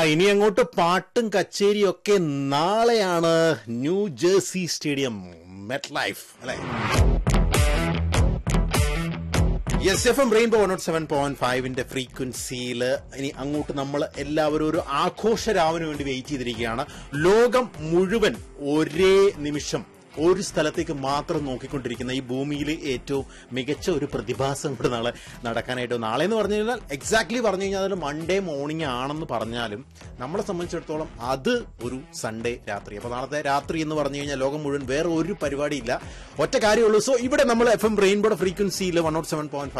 ഇനി അങ്ങോട്ട് പാട്ടും കച്ചേരിയും ഒക്കെ നാളെയാണ് New Jersey stadium MetLife അല്ലെ S F M rainbow one note seven point ഫൈവിന്റെ ഫ്രീക്വൻസിയിൽ ഇനി അങ്ങോട്ട് നമ്മൾ എല്ലാവരും ഒരു ആഘോഷരാവിന് വേണ്ടി വെയിറ്റ് ചെയ്തിരിക്കുകയാണ് ലോകം മുഴുവൻ ഒരേ നിമിഷം ഒരു സ്ഥലത്തേക്ക് മാത്രം നോക്കിക്കൊണ്ടിരിക്കുന്ന ഈ ഭൂമിയിലെ ഏറ്റവും മികച്ച ഒരു പ്രതിഭാസം ഇവിടെ നാളെ നടക്കാനായിട്ട് നാളെ എന്ന് പറഞ്ഞു കഴിഞ്ഞാൽ എക്സാക്ട്ലി പറഞ്ഞു കഴിഞ്ഞാൽ അതിൽ മൺഡേ മോർണിംഗ് ആണെന്ന് പറഞ്ഞാലും നമ്മളെ സംബന്ധിച്ചിടത്തോളം അത് ഒരു സൺഡേ രാത്രി അപ്പൊ നാളത്തെ രാത്രി എന്ന് പറഞ്ഞു കഴിഞ്ഞാൽ ലോകം മുഴുവൻ വേറെ ഒരു പരിപാടിയില്ല ഒറ്റ കാര്യമുള്ളൂ സോ ഇവിടെ നമ്മൾ എഫ് എം റെയിൻബോയുടെ ഫ്രീക്വൻസിയിൽ വൺ നോട്ട് സെവൻ പോയിന്റ്